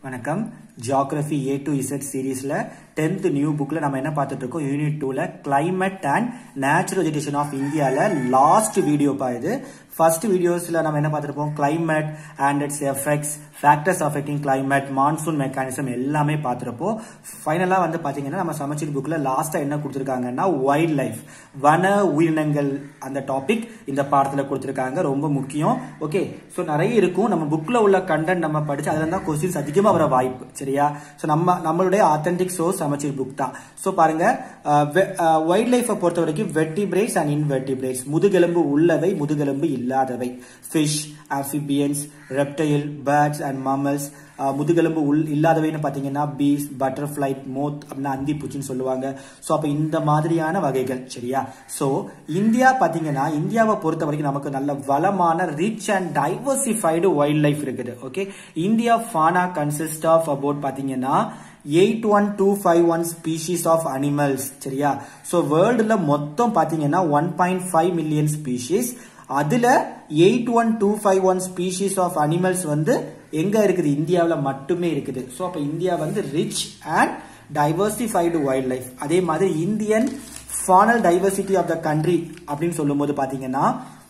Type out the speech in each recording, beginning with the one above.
வணக்கம் geography A to Z சீரீஸ்ல tenth new புக்ல நம்ம என்ன பார்த்துட்டு இருக்கோம் யூனிட் டூல climate and natural vegetation of இந்தியால லாஸ்ட் வீடியோ பா இது ஃபர்ஸ்ட் வீடியோஸ்ல நம்ம என்ன பார்த்திருப்போம் climate and its effects factors affecting climate monsoon mechanism எல்லாமே பார்த்திருப்போம் ஃபைனலா வந்து பாத்தீங்கன்னா நம்ம சமச்சீர் புக்ல லாஸ்டா என்ன கொடுத்திருக்காங்கன்னா வைல்ட் லைஃப் வன உயிரினங்கள் அந்த டாபிக் இந்த பாடத்துல கொடுத்திருக்காங்க ரொம்ப முக்கியம் ஓகே ஸோ நிறைய இருக்கும் நம்ம புக்ல உள்ள கண்டென்ட் நம்ம படிச்சு அதுல தான் கொஸ்டின்ஸ் அதிகமா வர வாய்ப்பு சரியா ஸோ நம்ம நம்மளுடைய ஆத்தென்டிக் சோர்ஸ் சமச்சீர் புக் தான் ஸோ பாருங்க வைல்ட் லைஃபை பொறுத்த வரைக்கும் வெட்டிபிரேட்ஸ் அண்ட் இன்வெர்டிபிரேட்ஸ் முதுகெலும்பு உள்ளவை முதுகெலும்பு இல்லாதவை fish amphibians reptile birds and mammals முதுகெலும்பு உள் இல்லாதவைன்னு பார்த்தீங்கன்னா பீஸ் பட்டர்ஃப்ளை மோத் அப்படின்னா அந்தி பூச்சின்னு சொல்லுவாங்க ஸோ அப்போ இந்த மாதிரியான வகைகள் சரியா ஸோ இந்தியா பார்த்தீங்கன்னா இந்தியாவை பொறுத்த வரைக்கும் நமக்கு நல்ல வளமான rich and diversified wild life இருக்குது okay India fauna consist of about பார்த்தீங்கன்னா eight one two five one species of animals சரியா ஸோ வேர்ல்டுல மொத்தம் பார்த்தீங்கன்னா one point five million species அதுல eight one two five one species of animals வந்து எங்க இருக்குது இந்தியாவில் மட்டுமே இருக்குது ஸோ அப்போ இந்தியா வந்து rich and diversified wild life அதே மாதிரி Indian faunal diversity of the country அப்படின்னு சொல்லும்போது பார்த்தீங்கன்னா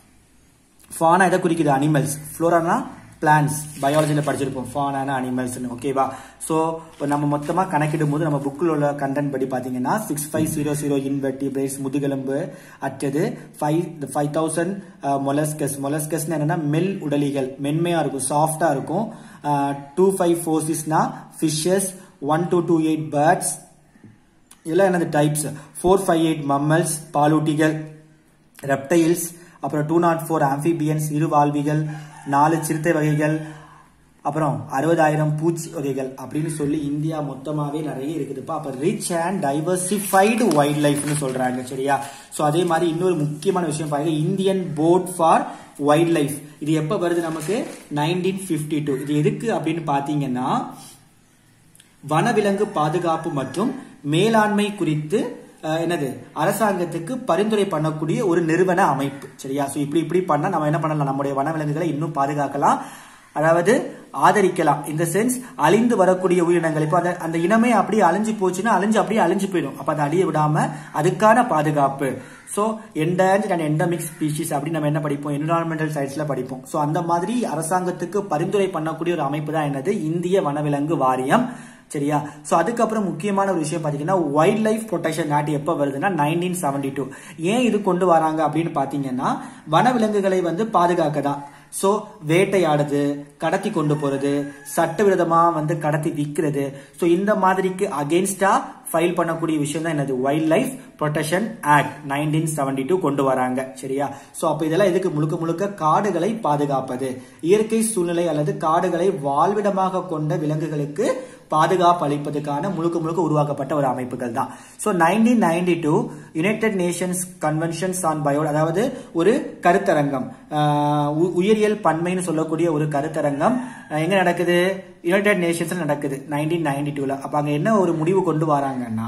ஃபானா எதை குறிக்குது அனிமல்ஸ் ஃப்ளோரானா பிளான்ஸ் பயாலஜியில் படிச்சிருப்போம் ஃபானான அனிமல்ஸ்னு ஓகேவா ஸோ நம்ம மொத்தமாக கணக்கிடும் போது நம்ம புக்கில் உள்ள கண்டென்ட் படி பார்த்தீங்கன்னா six five zero zero invertebrates முதுகெலும்பு அற்றது ஃபைவ் ஃபைவ் தௌசண்ட் மொலஸ்கஸ் மொலஸ்கஸ்னு என்னன்னா மெல் உடலிகள் மென்மையாக இருக்கும் சாஃப்டாக இருக்கும் டூ ஃபைவ் ஃபோர் சிக்ஸ்னா fishes one two two eight birds இதெல்லாம் என்னது types four five eight mammals பாலூட்டிகள் ரெப்டைல்ஸ் அப்புறம் டூ நாட் ஃபோர் ஆம்பிபியன்ஸ் இருவாழ்விகள் நாலு சிறுத்தை வகைகள் அப்புறம் அறுபதாயிரம் பூச்சி வகைகள் அப்படின்னு சொல்லி இந்தியா மொத்தமாவே நிறைய இருக்குதுப்பா அப்ப ரிச் அண்ட் டைவர்சிஃபைடு வைல்ட் லைஃப்னு சொல்றாங்க சரியா ஸோ அதே மாதிரி இன்னொரு முக்கியமான விஷயம் பாருங்க Indian board for wild life இது எப்ப வருது நமக்கு நைன்டீன் பிப்டி டூ இது எதுக்கு அப்படின்னு பாத்தீங்கன்னா வனவிலங்கு பாதுகாப்பு மற்றும் மேலாண்மை குறித்து என்னது அரசாங்கத்துக்கு பரிந்துரை பண்ணக்கூடிய ஒரு நிறுவன அமைப்பு சரியா ஸோ இப்படி இப்படி பண்ணா நம்ம என்ன பண்ணலாம் நம்முடைய வனவிலங்குகளை இன்னும் பாதுகாக்கலாம் அதாவது ஆதரிக்கலாம் இந்த சென்ஸ் அழிந்து வரக்கூடிய உயிரினங்கள் இப்போ அந்த அந்த இனமே அப்படியே அழிஞ்சு போச்சுன்னா அழிஞ்சு அப்படியே அழிஞ்சு போயிடும் அப்போ அதை அழிய விடாம அதுக்கான பாதுகாப்பு so endangered and endemic species அப்படின்னு நம்ம என்ன படிப்போம் என்விரான்மெண்டல் சயின்ஸ்ல படிப்போம் ஸோ அந்த மாதிரி அரசாங்கத்துக்கு பரிந்துரை பண்ணக்கூடிய ஒரு அமைப்பு தான் என்னது இந்திய வனவிலங்கு வாரியம் சரியா ஸோ அதுக்கப்புறம் முக்கியமான ஒரு விஷயம் பார்த்தீங்கன்னா வைல்ட் லைஃப் ப்ரொடெக்ஷன் ஆக்ட் எப்போ வருதுன்னா நைன்டீன் செவன்டி டூ ஏன் இது கொண்டு வராங்க அப்படின்னு பார்த்தீங்கன்னா வனவிலங்குகளை வந்து பாதுகாக்க தான் ஸோ வேட்டையாடுது கடத்தி கொண்டு போறது சட்டவிரோதமாக வந்து கடத்தி விற்கிறது ஸோ இந்த மாதிரிக்கு அகேன்ஸ்டா ஃபைல் பண்ணக்கூடிய விஷயம் தான் என்னது wild life protection act nineteen seventy two கொண்டு வராங்க சரியா ஸோ அப்போ இதெல்லாம் இதுக்கு முழுக்க முழுக்க காடுகளை பாதுகாப்பது இயற்கை சூழ்நிலை அல்லது காடுகளை வாழ்விடமாக கொண்ட விலங்குகளுக்கு பாதுகாப்பு அளிப்பதற்கான முழுக்க முழுக்க உருவாக்கப்பட்ட ஒரு அமைப்புகள் தான் so nineteen ninety two united nations conventions on bio அதாவது ஒரு கருத்தரங்கம் உயிரியல் பன்மைன்னு சொல்லக்கூடிய ஒரு கருத்தரங்கம் எங்க நடக்குது யுனைடெட் நேஷன்ஸ் நடக்குது நைன்டீன் நைன்டி டூல அப்ப அங்க என்ன ஒரு முடிவு கொண்டு வராங்கன்னா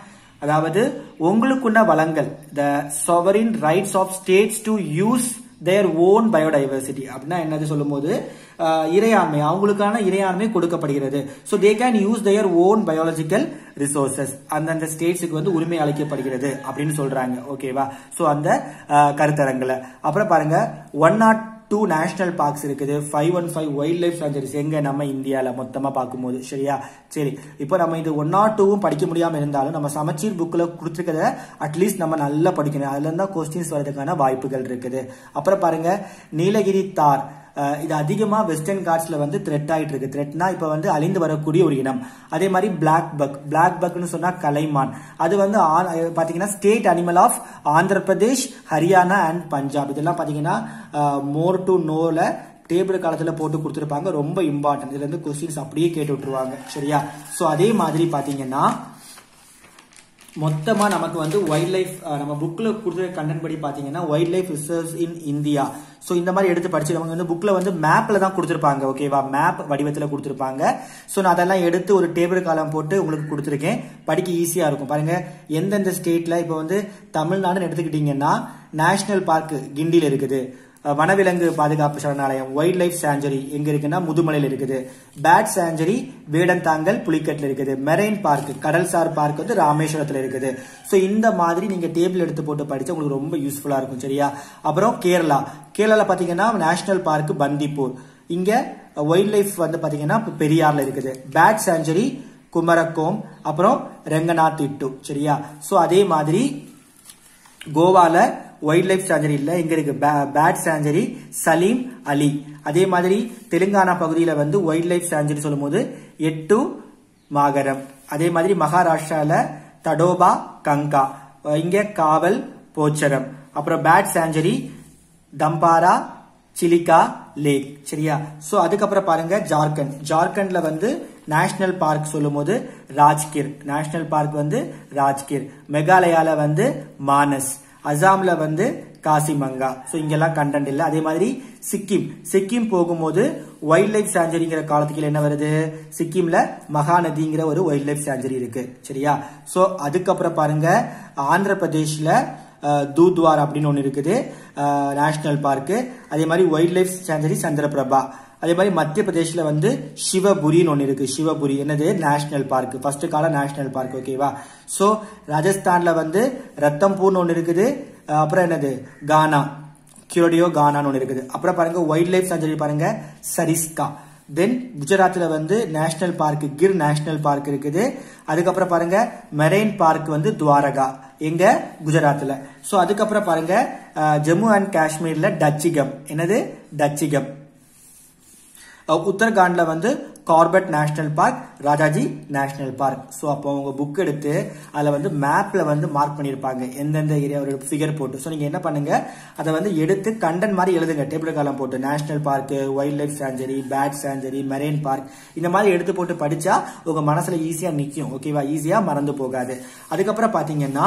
அதாவது உங்களுக்குள்ள வளங்கள் the sovereign rights of states to use their own biodiversity அப்படின்னா என்னது சொல்லும்போது இறையாண்மை அவங்களுக்கான இறையாண்மை கொடுக்கப்படுகிறது so they can use their own biological resources அந்தந்த ஸ்டேட்ஸுக்கு வந்து உரிமை அளிக்கப்படுகிறது அப்படின்னு சொல்றாங்க ஓகேவா ஸோ அந்த கருத்தரங்கில் அப்புறம் பாருங்க one nought two national parks இருக்குது five one five wild life sanctuaries எங்க நம்ம இந்தியாவில் மொத்தமாக பார்க்கும்போது சரியா சரி இப்போ நம்ம இது ஒன் நாட் டூவும் படிக்க முடியாமல் இருந்தாலும் நம்ம சமச்சீர் புக்கில் கொடுத்துருக்கத அட்லீஸ்ட் நம்ம நல்லா படிக்கணும் அதுல இருந்தா கொஸ்டின்ஸ் வரதுக்கான வாய்ப்புகள் இருக்குது அப்புறம் பாருங்க நீலகிரி தார் இது அதிகமாக வெஸ்டர்ன் காட்ஸ்ல வந்து த்ரெட் ஆயிட்டு இருக்கு த்ரெட்னா இப்போ வந்து அழிந்து வரக்கூடிய ஒரு இனம் அதே மாதிரி பிளாக் பக் பிளாக் பக்னு சொன்னா கலைமான் அது வந்து பாத்தீங்கன்னா state animal of Andhra Pradesh Haryana and Punjab இதெல்லாம் பாத்தீங்கன்னா மோர் டு நோல டேபிள் காலத்துல போட்டு கொடுத்துருப்பாங்க ரொம்ப இம்பார்ட்டன்ட் இதுல இருந்து கொஸ்டின்ஸ் அப்படியே கேட்டு விட்டுருவாங்க சரியா ஸோ அதே மாதிரி பாத்தீங்கன்னா மொத்தமா நமக்கு வந்து வைல்ட் லைஃப் நம்ம புக்ல கொடுத்த கண்டென்ட் படி பாத்தீங்கன்னா wild life research in India so இந்த மாதிரி எடுத்து படிச்சு அவங்க வந்து புக்ல வந்து மேப்ல தான் கொடுத்துருப்பாங்க ஓகேவா மேப் வடிவத்தில் கொடுத்துருப்பாங்க ஸோ நான் அதெல்லாம் எடுத்து ஒரு டேபிள் காலம் போட்டு உங்களுக்கு கொடுத்துருக்கேன் படிக்க ஈஸியா இருக்கும் பாருங்க எந்தெந்த ஸ்டேட்ல இப்போ வந்து தமிழ்நாடுன்னு எடுத்துக்கிட்டீங்கன்னா நேஷனல் பார்க் கிண்டியில் இருக்குது அஹ், வனவிலங்கு பாதுகாப்பு சரணாலயம் வைல்ட் லைஃப் சாஞ்சுரி எங்க இருக்குன்னா முதுமலையில் இருக்குது பேட் சாஞ்சுரி வேடந்தாங்கல் புலிக்கட்டில் இருக்குது மெரைன் பார்க் கடல்சார் பார்க் வந்து ராமேஸ்வரத்தில் இருக்குது ஸோ இந்த மாதிரி நீங்க டேபிள் எடுத்து போட்டு படிச்சா உங்களுக்கு ரொம்ப யூஸ்ஃபுல்லா இருக்கும் சரியா அப்புறம் கேரளா கேரளால பாத்தீங்கன்னா நேஷனல் பார்க் பந்திப்பூர் இங்க வைல்ட் லைஃப் வந்து பாத்தீங்கன்னா இப்ப பெரியார்ல இருக்குது பேட் சாஞ்சுரி குமரக்கோம் அப்புறம் ரெங்கநாத் இட்டு சரியா சோ அதே மாதிரி கோவால வைல்ட் லைஃப் சாஞ்சரி இல்ல இங்க இருக்கு பேட் சாஞ்சரி சலீம் அலி அதே மாதிரி தெலுங்கானா பகுதியில வந்து வைல்ட் லைஃப் சாஞ்சரி சொல்லும்போது எட்டு மாகரம் அதே மாதிரி மகாராஷ்டிரால தடோபா கங்கா அஹ் இங்க காவல் போச்சரம் அப்புறம் பேட் சாஞ்சரி தம்பாரா சிலிகா லேக் சரியா சோ அதுக்கப்புறம் பாருங்க ஜார்க்கண்ட் ஜார்க்கண்ட்ல வந்து நேஷனல் பார்க் சொல்லும்போது ராஜ்கிர் நேஷனல் பார்க் வந்து ராஜ்கிர் மெகாலயால வந்து மானஸ் அசாம்ல வந்து காசிமங்கா சோ இங்கெல்லாம் கண்டென்ட் இல்ல அதே மாதிரி சிக்கிம் சிக்கிம் போகும்போது வைல்ட் லைஃப் சாஞ்சரிங்கிற காலத்துக்கு என்ன வருது சிக்கிம்ல மகாநதிங்கிற ஒரு வைல்ட் லைஃப் சாஞ்சரி இருக்கு சரியா சோ அதுக்கப்புறம் பாருங்க ஆந்திர பிரதேஷ்ல அஹ், தூத்வார் அப்படின்னு ஒன்று இருக்குது நேஷனல் பார்க்கு அதே மாதிரி வைல்ட் லைஃப் சாஞ்சரி சந்திரபிரபா அதே மாதிரி மத்திய பிரதேஷ்ல வந்து சிவபுரின்னு ஒன்று இருக்கு சிவபுரி என்னது நேஷனல் பார்க் ஃபர்ஸ்ட் கால நேஷனல் பார்க் ஓகேவா ஸோ ராஜஸ்தான்ல வந்து ரத்தம்பூர்னு ஒன்று இருக்குது அஹ், அப்புறம் என்னது கானா கியோடியோ கானான்னு ஒன்று இருக்குது அப்புறம் பாருங்க வைல்ட் லைஃப் சாஞ்சரி பாருங்க சரிஸ்கா தென் குஜராத்ல வந்து national park Gir national park இருக்குது அதுக்கப்புறம் பாருங்க மெரைன் பார்க் வந்து துவாரகா எங்க குஜராத்ல சோ அதுக்கப்புறம் பாருங்க அஹ், ஜம்மு அண்ட் காஷ்மீர்ல டச்சிகம் என்னது டச்சிகம் அஹ், உத்தரகாண்ட்ல வந்து Corbett national park Rajaji national park so அப்போ உங்க புக் எடுத்து அதில் வந்து மேப்ல வந்து மார்க் பண்ணியிருப்பாங்க எந்தெந்த ஏரியா ஒரு ஃபிகர் போட்டு ஸோ நீங்க என்ன பண்ணுங்க அதை வந்து எடுத்து கண்டன் மாதிரி எழுதுங்க டேபிள் காலம் போட்டு national park wild life sanctuary bird sanctuary marine park இந்த மாதிரி எடுத்து போட்டு படிச்சா உங்க மனசுல ஈஸியா நிக்கும் ஓகேவா ஈஸியா மறந்து போகாது அதுக்கப்புறம் பாத்தீங்கன்னா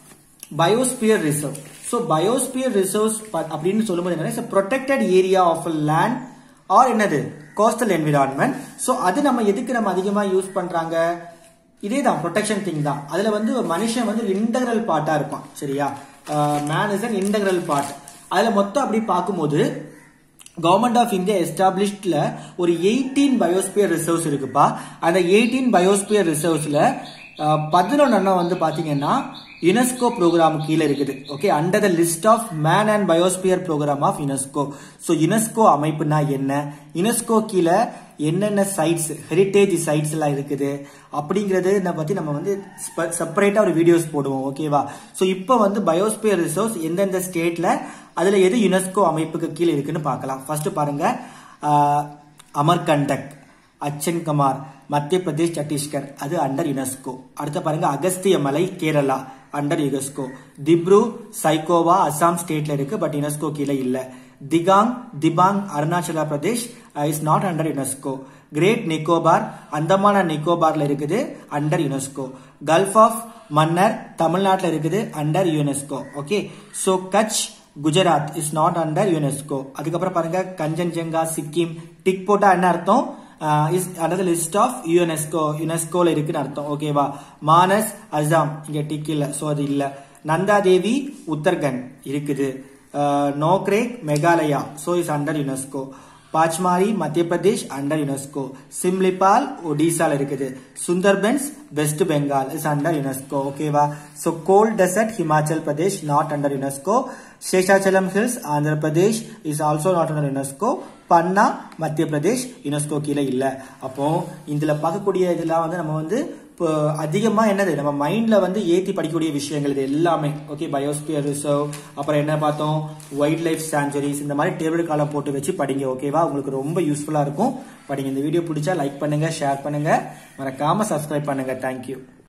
biosphere reserve so biosphere reserves அப்படின்னு சொல்லும்போது என்ன protected area of land or என்னது கோஸ்டல் என்விரான்மெண்ட் ஸோ அது நம்ம எதுக்கு நம்ம அதிகமாக யூஸ் பண்றாங்க இதே தான் ப்ரொடெக்ஷன் திங் தான் அதுல வந்து ஒரு மனுஷன் வந்து இன்டகிரல் பார்ட்டா இருப்பான் சரியா man is an integral part அதுல மொத்தம் அப்படி பார்க்கும்போது கவர்மெண்ட் ஆஃப் இந்தியா எஸ்டாப்ளிஷ்ட்ல ஒரு எயிட்டீன் பயோஸ்பியர் ரிசர்வ்ஸ் இருக்குப்பா அந்த எயிட்டீன் பயோஸ்பியர் ரிசர்வ்ஸ்ல பதினொன்று எண்ணம் வந்து பாத்தீங்கன்னா யுனெஸ்கோ ப்ரோக்ராம் கீழே இருக்குது okay under the list of man and biosphere programme of UNESCO so UNESCO அமைப்புனா என்ன யுனெஸ்கோ கீழே என்னென்ன சைட்ஸ் ஹெரிட்டேஜ் சைட்ஸ் எல்லாம் இருக்குது அப்படிங்கறது பத்தி நம்ம வந்து செப்பரேட்டா ஒரு வீடியோஸ் போடுவோம் ஓகேவா ஸோ இப்போ வந்து பயோஸ்பியர் ரிசோர்ஸ் எந்தெந்த ஸ்டேட்ல அதுல எது யுனெஸ்கோ அமைப்புக்கு கீழே இருக்குன்னு பார்க்கலாம் ஃபர்ஸ்ட் பாருங்க ஆஹ், அமர்கண்டக் அச்சன் கமார் மத்திய பிரதேஷ் சத்தீஸ்கர் அது அண்டர் யுனெஸ்கோ அடுத்த பாருங்க அகஸ்திய மலை கேரளா அண்டர் யுனெஸ்கோ திப்ரு சைக்கோவா அசாம் ஸ்டேட்ல இருக்கு பட் யுனெஸ்கோ கீழே இல்ல திகாங் Dibang Arunachal Pradesh is not under UNESCO great Nicobar Andaman and நிக்கோபார்ல இருக்குது under UNESCO gulf of Mannar தமிழ்நாட்டில் இருக்குது under UNESCO okay so Kutch Gujarat is not under UNESCO அதுக்கப்புறம் பாருங்க கஞ்சன்ஜங்கா சிக்கிம் டிக் போட்டா என்ன அர்த்தம் is under list of UNESCO யுனெஸ்கோல இருக்குன்னு அர்த்தம் ஓகேவா மானஸ் அசாம் இங்க டிக் இல்ல சோ அது இல்ல நந்தா தேவி உத்தரகண்ட் இருக்குது Nokrek Meghalaya so is under UNESCO Pachmarhi Madhya Pradesh under UNESCO Simlipal ஒடிசால இருக்குது Sundarbans west Bengal is under UNESCO ஓகேவா so cold desert Himachal Pradesh not under UNESCO Seshachalam hills Andhra Pradesh is also not under UNESCO Panna Madhya Pradesh UNESCO கீழே இல்ல அப்போ இதுல பார்க்கக்கூடிய இதெல்லாம் வந்து நம்ம வந்து இப்போ அதிகமா என்னது நம்ம மைண்ட்ல வந்து ஏத்தி படிக்கக்கூடிய விஷயங்கள் இது எல்லாமே ஓகே பயோஸ்பியர் ரிசர்வ் அப்புறம் என்ன பார்த்தோம் வைல்ட் லைஃப் சாஞ்சுரிஸ் இந்த மாதிரி டேபிள் காலம் போட்டு வச்சு படிங்க ஓகேவா உங்களுக்கு ரொம்ப யூஸ்ஃபுல்லா இருக்கும் படிங்க இந்த வீடியோ பிடிச்சா லைக் பண்ணுங்க ஷேர் பண்ணுங்க மறக்காம சப்ஸ்கிரைப் பண்ணுங்க தேங்க்யூ